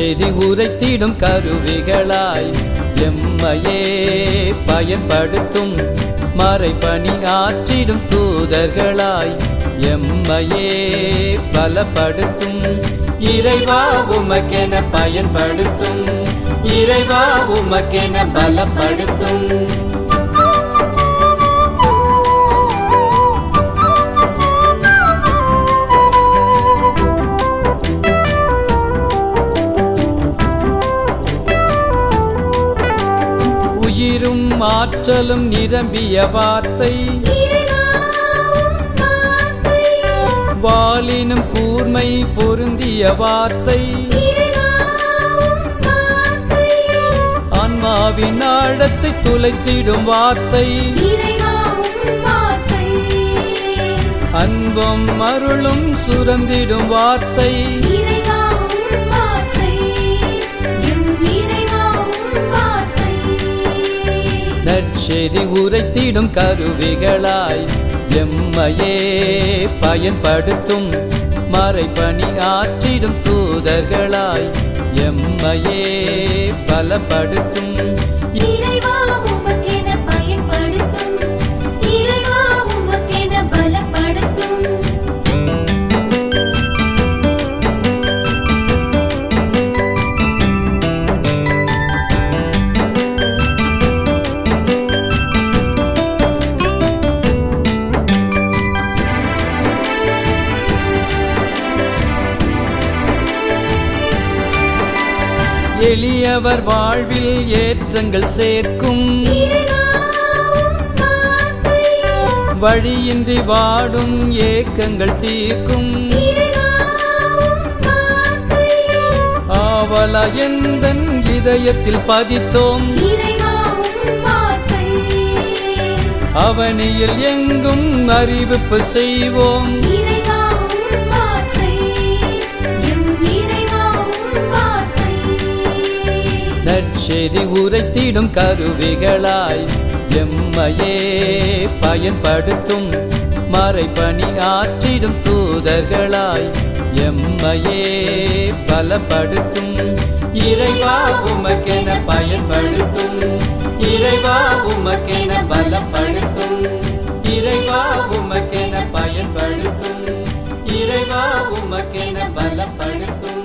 நற்செய்தி உரைத்திடும் கருவிகளாய் எம்மையே பயன்படுத்தும் மறைபணி ஆற்றிடும் தூதர்களாய் எம்மையே பலப்படுத்தும் இறைவா உமக்கென பயன்படுத்தும் இறைவா உமக்கென பலப்படுத்தும் உயிரும் ஆற்றலும் நிரம்பிய வார்த்தை இறைவாவும் வார்த்தை வாளினும் கூர்மை பொருந்திய வார்த்தை இறைவாவும் வார்த்தை ஆன்மாவின் ஆழத்தை துளைத்திடும் வார்த்தை இறைவாவும் வார்த்தை அன்பும் அருளும் சுரந்திடும் வார்த்தை இறைவாவும் வார்த்தை எம் இறைவாவும் வார்த்தை நற்செய்தி உரைத்திடும் கருவிகளாய் எம்மையே பயன்படுத்தும் மறைபணி ஆற்றிடும் தூதர்களாய் எம்மையே பலப்படுத்தும் இறைவா உமக்கென பயன்படுத்தும் இறைவா உமக்கென பலப்படுத்தும் எளியவர் வாழ்வில் ஏற்றங்கள் சேர்க்கும் இறைவாவும் வார்த்தை வழியின்றி வாடும் ஏக்கங்கள் தீர்க்கும் இறைவாவும் வார்த்தை ஆவல எந்தன் இதயத்தில் பதித்தோம் இறைவாவும் வார்த்தை அவனியில் எங்கும் அறிவிப்பு செய்வோம் இறைவாவும் வார்த்தை எம் இறைவாவும் வார்த்தை நற்செய்தி உரைத்திடும் கருவிகளாய் எம்மையே பயன்படுத்தும் மறைபணி ஆற்றிடும் தூதர்களாய் எம்மையே பலப்படுத்தும் இறைவா உமக்கென பயன்படுத்தும் இறைவா உமக்கென பலப்படுத்தும் இறைவா உமக்கென பயன்படுத்தும் இறைவா உமக்கென பலப்படுத்தும்